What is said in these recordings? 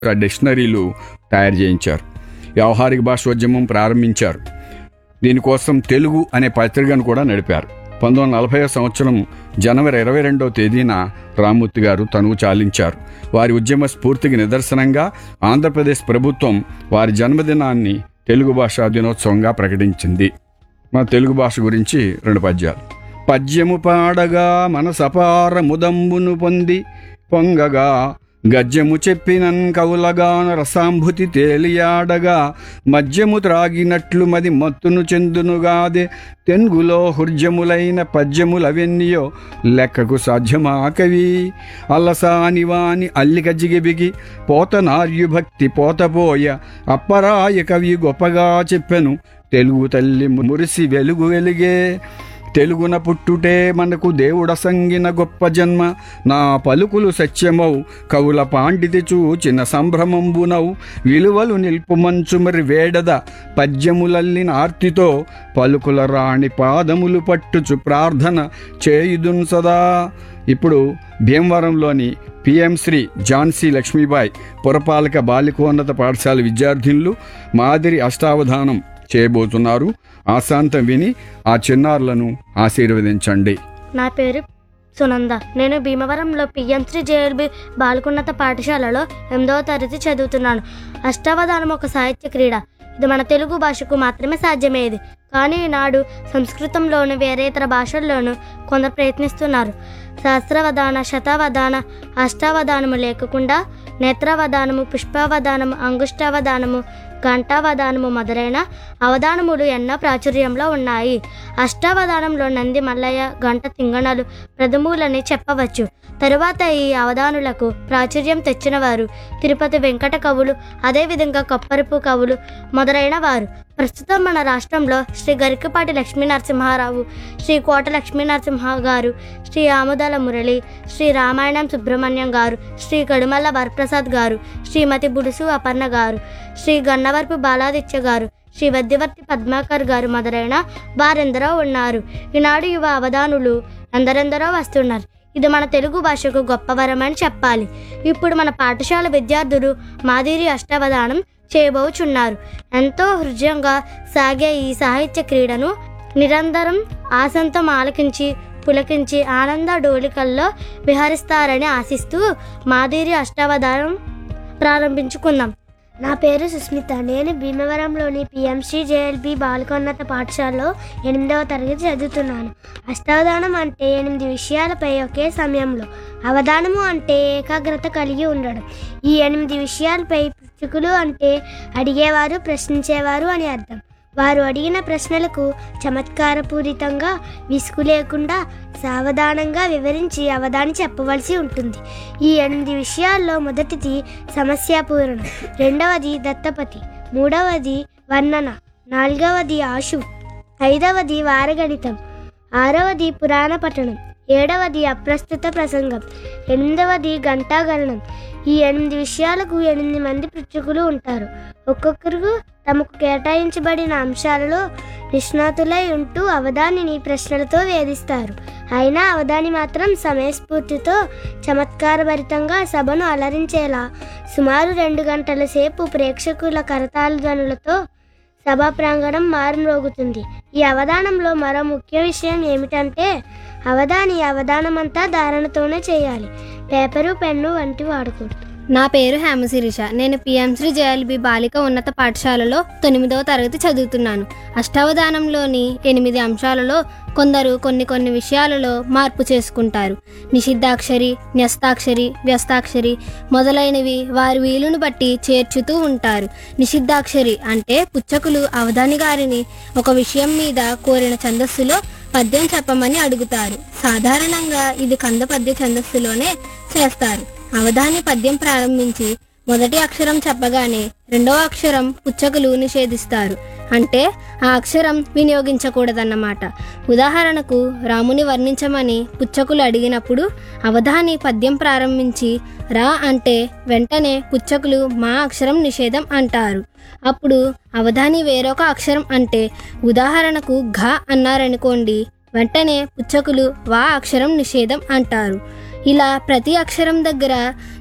డిక్షనరీలు తయారు చేయించారు వ్యవహారిక భాషోద్యమం ప్రారంభించారు దీనికోసం తెలుగు అనే పత్రికను కూడా నడిపారు పంతొమ్మిది వందల నలభై సంవత్సరం జనవరి ఇరవై రెండవ తేదీన రామ్మూర్తి గారు తనువు చాలించారు వారి ఉద్యమ స్ఫూర్తికి నిదర్శనంగా ఆంధ్రప్రదేశ్ ప్రభుత్వం వారి జన్మదినాన్ని తెలుగు భాషా దినోత్సవంగా ప్రకటించింది మన తెలుగు భాష గురించి రెండు పద్యాలు పద్యము పాడగా మనసపార ముదంబును పొంది పొంగగా గద్యము చెప్పినన్ కవులగాన రసాంభుతి తేలియాడగా మద్యము త్రాగినట్లు మది మత్తును చెందునుగాదే తెన్గులో హృర్జములైన పద్యములవెన్నియో లెక్కకు సాధ్యమా కవి అల్లసాని వాని అల్లిక జిగిబిగి పోతనార్యు భక్తి పోతపోయ అప్పరాయ కవి గొప్పగా చెప్పెను తెలుగు తల్లి మురిసి వెలుగు వెలిగే తెలుగున పుట్టుటే మనకు దేవుడ సంగిన గొప్ప జన్మ నా పలుకులు సత్యమౌ కవుల పాండితి చూచిన సంభ్రమంబునౌ విలువలు నిల్పు మంచు మరి వేడద పద్యములల్లిన ఆర్తితో పలుకుల రాణి పాదములు పట్టుచు ప్రార్థన చేయుదున్ సదా ఇప్పుడు భీమవరంలోని పిఎం శ్రీ ఝాన్సీ లక్ష్మీబాయి పురపాలక బాలికోన్నత పాఠశాల విద్యార్థినులు మాదిరి అష్టావధానం చేయబోతున్నారు ఆశాంతం విని ఆ చిన్నారులను ఆశీర్వదించండి నా పేరు సునంద నేను భీమవరంలో పిఎంశ్రీ జేఎల్బి బాలకున్నత పాఠశాలలో ఎనిమిదవ తరగతి చదువుతున్నాను అష్టావధానం ఒక సాహిత్య క్రీడ ఇది మన తెలుగు భాషకు మాత్రమే సాధ్యమయ్యేది కానీ ఈనాడు సంస్కృతంలోను వేరే ఇతర భాషల్లోనూ కొందరు ప్రయత్నిస్తున్నారు సహస్రవధాన శతావధాన అష్టావధానము లేకుండా నేత్రావధానము పుష్పావధానము అంగుష్టావధానము ఘంటావధానము మొదలైన అవధానములు ఎన్నో ప్రాచుర్యంలో ఉన్నాయి అష్టావధానంలో నంది మల్లయ్య గంట తింగణలు ప్రథములని చెప్పవచ్చు తరువాత ఈ అవధానులకు ప్రాచుర్యం తెచ్చిన వారు తిరుపతి వెంకట కవులు అదేవిధంగా కొప్పరపు కవులు మొదలైన వారు ప్రస్తుతం మన రాష్ట్రంలో శ్రీ గరికపాటి లక్ష్మీ నరసింహారావు శ్రీ కోట లక్ష్మీ నరసింహ గారు శ్రీ ఆముదాల మురళి శ్రీ రామాయణం సుబ్రహ్మణ్యం గారు శ్రీ కడుమల్ల వరప్రసాద్ గారు శ్రీమతి బుడుసు అపర్ణ గారు శ్రీ గన్నవరపు బాలాదిత్య గారు శ్రీ వద్యవర్తి పద్మాకర్ గారు మొదలైన వారెందరో ఉన్నారు ఈనాడు యువ అవధానులు ఎందరెందరో వస్తున్నారు ఇది మన తెలుగు భాషకు గొప్ప వరమని చెప్పాలి ఇప్పుడు మన పాఠశాల విద్యార్థులు మాదిరి అష్టావధానం చేయబోచున్నారు ఎంతో హృదయంగా సాగే ఈ సాహిత్య క్రీడను నిరంతరం ఆసంతం ఆలకించి పులకించి ఆనంద డోలికల్లో విహరిస్తారని ఆశిస్తూ మాదిరి అష్టావధానం ప్రారంభించుకుందాం నా పేరు సుస్మిత నేను భీమవరంలోని పిఎంసి జేఎల్బి బాలకోన్నత పాఠశాలలో ఎనిమిదవ తరగతి చదువుతున్నాను అష్టావధానం అంటే ఎనిమిది విషయాలపై ఒకే సమయంలో అవధానము అంటే ఏకాగ్రత కలిగి ఉండడం ఈ ఎనిమిది విషయాలపై పృచ్ఛకులు అంటే అడిగేవారు ప్రశ్నించేవారు అని అర్థం వారు అడిగిన ప్రశ్నలకు చమత్కారపూరితంగా విసుగు లేకుండా సావధానంగా వివరించి అవధాని చెప్పవలసి ఉంటుంది ఈ ఎనిమిది విషయాల్లో మొదటిది సమస్యాపూరణం రెండవది దత్తపతి మూడవది వర్ణన నాలుగవది ఆశు ఐదవది వారగణితం ఆరవది పురాణ పఠనం ఏడవది అప్రస్తుత ప్రసంగం ఎనిమిదవది గంటాగణనం ఈ ఎనిమిది విషయాలకు ఎనిమిది మంది పృచ్ఛకులు ఉంటారు ఒక్కొక్కరు తమకు కేటాయించబడిన అంశాలలో నిష్ణాతులై ఉంటూ అవధానిని ప్రశ్నలతో వేధిస్తారు అయినా అవధాని మాత్రం సమయస్ఫూర్తితో చమత్కారభరితంగా సభను అలరించేలా సుమారు రెండు గంటల సేపు ప్రేక్షకుల కరతాళ ధ్వనులతో సభా ప్రాంగణం మారుమ్రోగుతుంది ఈ అవధానంలో మరో ముఖ్య విషయం ఏమిటంటే అవధాని అవధానమంతా ధారణతోనే చేయాలి పేపరు పెన్ను వంటి వాడకూడదు నా పేరు హేమశిరీష నేను పిఎంశ్రీ జేఎల్బి బాలిక ఉన్నత పాఠశాలలో తొమ్మిదవ తరగతి చదువుతున్నాను అష్టావధానంలోని ఎనిమిది అంశాలలో కొందరు కొన్ని కొన్ని విషయాలలో మార్పు చేసుకుంటారు నిషిద్ధాక్షరి న్యస్తాక్షరి వ్యస్తాక్షరి మొదలైనవి వారి వీలును బట్టి చేర్చుతూ ఉంటారు నిషిద్ధాక్షరి అంటే పుచ్చకులు అవధాని గారిని ఒక విషయం మీద కోరిన ఛందస్సులో పద్యం చెప్పమని అడుగుతారు సాధారణంగా ఇది కంద పద్య ఛందస్సులోనే చేస్తారు అవధాని పద్యం ప్రారంభించి మొదటి అక్షరం చెప్పగానే రెండవ అక్షరం పుచ్చకులు నిషేధిస్తారు అంటే ఆ అక్షరం వినియోగించకూడదన్నమాట ఉదాహరణకు రాముని వర్ణించమని పుచ్చకులు అడిగినప్పుడు అవధాని పద్యం ప్రారంభించి రా అంటే వెంటనే పుచ్చకులు మా అక్షరం నిషేధం అంటారు అప్పుడు అవధాని వేరొక అక్షరం అంటే ఉదాహరణకు ఘ అన్నారనుకోండి వెంటనే పుచ్చకులు వా అక్షరం నిషేధం అంటారు ఇలా ప్రతి అక్షరం దగ్గర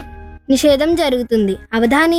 నిషేధం జరుగుతుంది అవధాని